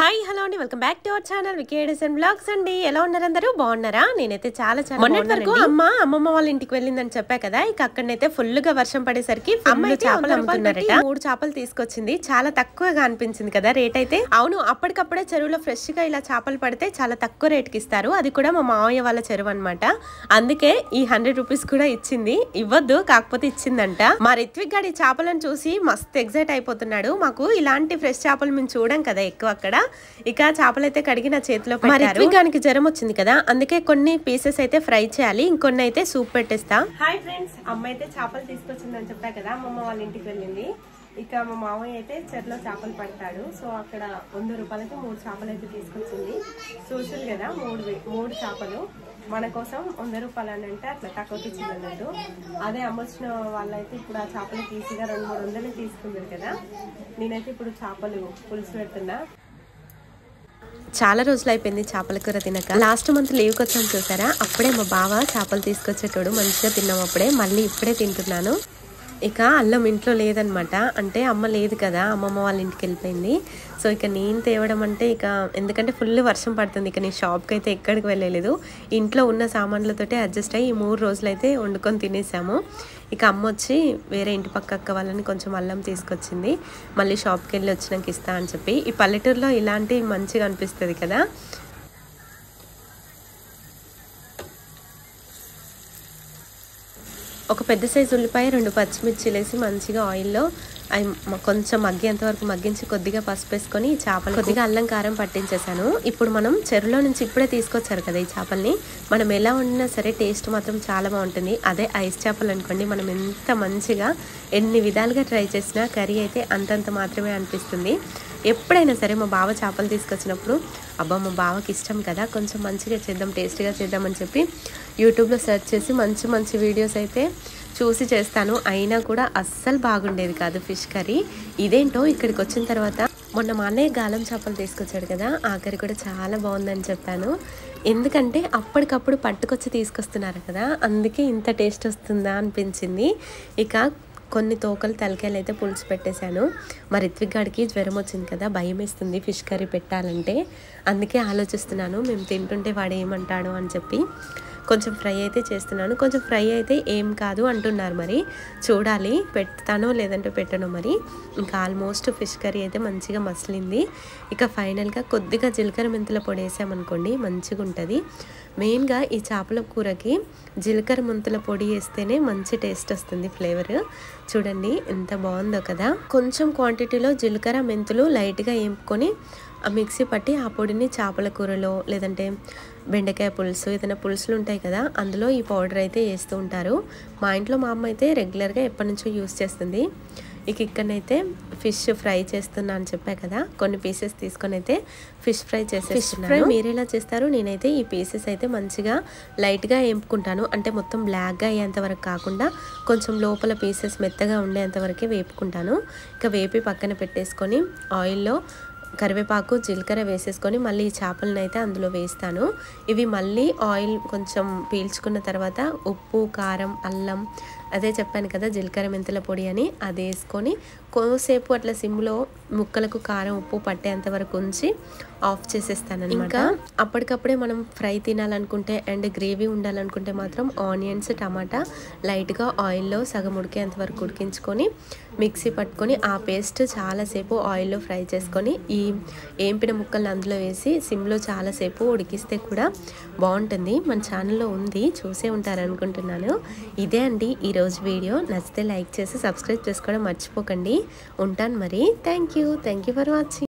hi hello అండి welcome back to our channel వికేడస్ and blogs అండి ఎలా ఉన్నారు అందరూ బాగున్నారా నేనైతే చాలా చాలా మొన్నటి వరకు అమ్మ అమ్మమ్మ వాళ్ళ ఇంటికి వెళ్ళిందని చెప్పా కదా ఇక అక్కడనైతే ఫుల్ గా వర్షం పడేసరికి అమ్మ చేపలు అమ్ముతున్నారట మూడు చేపలు తీసుకొచ్చింది చాలా తక్కువగా అనిపించింది కదా రేట్ అయితే అవును అప్పటికప్పుడే చెరువులో ఫ్రెష్ గా ఇలా చేపలు పడితే చాలా తక్కువ రేట్కి ఇస్తారు అది కూడా మా మామయ్య వాళ్ళ చెరువు అనమాట అందుకే ఈ హండ్రెడ్ రూపీస్ కూడా ఇచ్చింది ఇవ్వద్దు కాకపోతే ఇచ్చిందంట మా రిత్విక్ గాడి చేపలను చూసి మస్తు ఎగ్జైట్ అయిపోతున్నాడు మాకు ఇలాంటి ఫ్రెష్ చేపలు మేము చూడం కదా ఎక్కువ అక్కడ ఇక చేపలు అయితే కడిగి నా చేతిలో పెట్టారు రిత్విక్ గానికి జ్వరం వచ్చింది కదా అందుకే కొన్ని పీసెస్ అయితే ఫ్రై చేయాలి ఇంకొన్ని అయితే సూప్ పెట్టేస్తా హాయ్ ఫ్రెండ్స్ అమ్మ అయితే చేపలు తీసుకొచ్చిందని చెప్పా కదా అమ్మమ్మ వాళ్ళ ఇంటికి వెళ్ళింది ఇక మా మామయ్య అయితే చెరలో చేపలు పడతాడు సో అక్కడ వంద రూపాయలకి మూడు చేపలు అయితే తీసుకొచ్చింది చూసారు కదా మూడు వే- మూడు చేపలు మన కోసం వంద రూపాయలు అని అంటే అట్లా తక్కువకి ఇచ్చింది అన్నట్టు అదే అమ్మొచ్చిన వాళ్ళైతే ఇప్పుడు ఆ చేపలు ఈజీగా రెండు మూడు వందలు తీసుకుంటారు కదా నేనైతే ఇప్పుడు చేపలు పులుసు పెడుతున్నా చాలా రోజులు అయిపోయింది చేపల కూర తినక లాస్ట్ మంత్ లీవ్కి వచ్చాం చూసారా అప్పుడే మా బావ చేపలు తీసుకొచ్చేటోడు మంచిగా తిన్నాం అప్పుడే మళ్ళీ ఇప్పుడే తింటున్నాను ఇక అల్లం ఇంట్లో లేదనమాట అంటే అమ్మ లేదు కదా అమ్మమ్మ వాళ్ళ ఇంటికి వెళ్ళిపోయింది సో ఇక నేను తేవడం అంటే ఇక ఎందుకంటే ఫుల్ వర్షం పడుతుంది ఇక నేను షాప్కి అయితే ఎక్కడికి వెళ్ళలేదు ఇంట్లో ఉన్న సామాన్లతోటే అడ్జస్ట్ అయ్యి ఈ మూడు రోజులు అయితే వండుకొని తినేసాము ఇక అమ్మ వచ్చి వేరే ఇంటి పక్క అక్క వాళ్ళని కొంచెం అల్లం తీసుకొచ్చింది మళ్ళీ షాప్కి వెళ్ళి వచ్చినాక ఇస్తా అని చెప్పి ఈ పల్లెటూరులో ఇలాంటి మంచిగా అనిపిస్తుంది కదా ఒక పెద్ద సైజు ఉల్లిపాయ రెండు పచ్చిమిర్చిలు వేసి మంచిగా ఆయిల్లో అవి మ- కొంచెం మగ్గేంత వరకు మగ్గించి కొద్దిగా పసుపు వేసుకొని ఈ చేపలు కొద్దిగా అల్లం కారం పట్టించేసాను ఇప్పుడు మనం చెరువులో నుంచి ఇప్పుడే తీసుకొచ్చారు కదా ఈ చేపల్ని మనం ఎలా వండినా సరే టేస్ట్ మాత్రం చాలా బాగుంటుంది అదే ఐస్ చేపలు అనుకోండి మనం ఎంత మంచిగా ఎన్ని విధాలుగా ట్రై చేసినా కర్రీ అయితే అంతంత మాత్రమే అనిపిస్తుంది ఎప్పుడైనా సరే మా బావ చేపలు తీసుకొచ్చినప్పుడు అబ్బా మా బావకి ఇష్టం కదా కొంచెం మంచిగా చేద్దాం టేస్టీగా చేద్దామని చెప్పి యూట్యూబ్లో సెర్చ్ చేసి మంచి మంచి వీడియోస్ అయితే చూసి చేస్తాను అయినా కూడా అస్సలు బాగుండేది కాదు ఫిష్ కర్రీ ఇదేంటో ఇక్కడికి వచ్చిన తర్వాత మొన్న మా అన్నయ్య గాలం చేపలు తీసుకొచ్చాడు కదా ఆ కర్రీ కూడా చాలా బాగుందని చెప్పాను ఎందుకంటే అప్పటికప్పుడు పట్టుకొచ్చి తీసుకొస్తున్నారు కదా అందుకే ఇంత టేస్ట్ వస్తుందా అనిపించింది ఇక కొన్ని తోకలు తలకాయలు అయితే పులుసు పెట్టేశాను మరి రిత్విక్ గాడికి జ్వరం వచ్చింది కదా భయం వేస్తుంది ఫిష్ కర్రీ పెట్టాలంటే అందుకే ఆలోచిస్తున్నాను మేము తింటుంటే వాడు ఏమంటాడు అని చెప్పి కొంచెం ఫ్రై అయితే చేస్తున్నాను కొంచెం ఫ్రై అయితే ఏం కాదు అంటున్నారు మరి చూడాలి పెడతానో లేదంటే పెట్టనో మరి ఇంకా ఆల్మోస్ట్ ఫిష్ కర్రీ అయితే మంచిగా మసిలింది ఇక ఫైనల్గా కొద్దిగా జీలకర్ర మెంతుల పొడి వేసామనుకోండి మంచిగా ఉంటుంది మెయిన్గా ఈ చేపల కూరకి జీలకర్ర మెంతుల పొడి వేస్తేనే మంచి టేస్ట్ వస్తుంది ఫ్లేవర్ చూడండి ఎంత బాగుందో కదా కొంచెం క్వాంటిటీలో జీలకర్ర మెంతులు లైట్గా వేపుకొని ఆ మిక్సీ పట్టి ఆ పొడిని చేపల కూరలో లేదంటే బెండకాయ పులుసు ఏదైనా పులుసులు ఉంటాయి కదా అందులో ఈ పౌడర్ అయితే వేస్తూ ఉంటారు మా ఇంట్లో మా అమ్మ అయితే రెగ్యులర్గా ఎప్పటి నుంచో యూస్ చేస్తుంది ఇక ఇక్కడనైతే ఫిష్ ఫ్రై చేస్తున్నా అని చెప్పా కదా కొన్ని పీసెస్ తీసుకొని అయితే ఫిష్ ఫ్రై చేసేస్తున్నాను ఫ్రై మీరు ఎలా చేస్తారు నేనైతే ఈ పీసెస్ అయితే మంచిగా లైట్గా వేపుకుంటాను అంటే మొత్తం బ్లాక్గా అయ్యేంత వరకు కాకుండా కొంచెం లోపల పీసెస్ మెత్తగా ఉండేంత వరకే వేపుకుంటాను ఇక వేపి పక్కన పెట్టేసుకొని ఆయిల్లో కరివేపాకు జీలకర్ర వేసేసుకొని మళ్ళీ ఈ చేపలను అయితే అందులో వేస్తాను ఇవి మళ్ళీ ఆయిల్ కొంచెం పీల్చుకున్న తర్వాత ఉప్పు కారం అల్లం అదే చెప్పాను కదా జీలకర్ర మెంతుల పొడి అని అది వేసుకొని కొంతసేపు అట్లా సిమ్లో ముక్కలకు కారం ఉప్పు పట్టేంత వరకు ఉంచి ఆఫ్ చేసేస్తాను ఇంకా అప్పటికప్పుడే మనం ఫ్రై తినాలనుకుంటే అండ్ గ్రేవీ ఉండాలనుకుంటే మాత్రం ఆనియన్స్ టమాటా లైట్గా ఆయిల్లో సగం ఉడికేంత వరకు ఉడికించుకొని మిక్సీ పట్టుకొని ఆ పేస్ట్ చాలాసేపు ఆయిల్లో ఫ్రై చేసుకొని ఈ ఏంపిన ముక్కల్ని అందులో వేసి సిమ్లో చాలాసేపు ఉడికిస్తే కూడా బాగుంటుంది మన ఛానల్లో ఉంది చూసే ఉంటారు అనుకుంటున్నాను ఇదే అండి ఈరోజు వీడియో నచ్చితే లైక్ చేసి సబ్స్క్రైబ్ చేసుకోవడం మర్చిపోకండి ఉంటాను మరి thank you thank you for watching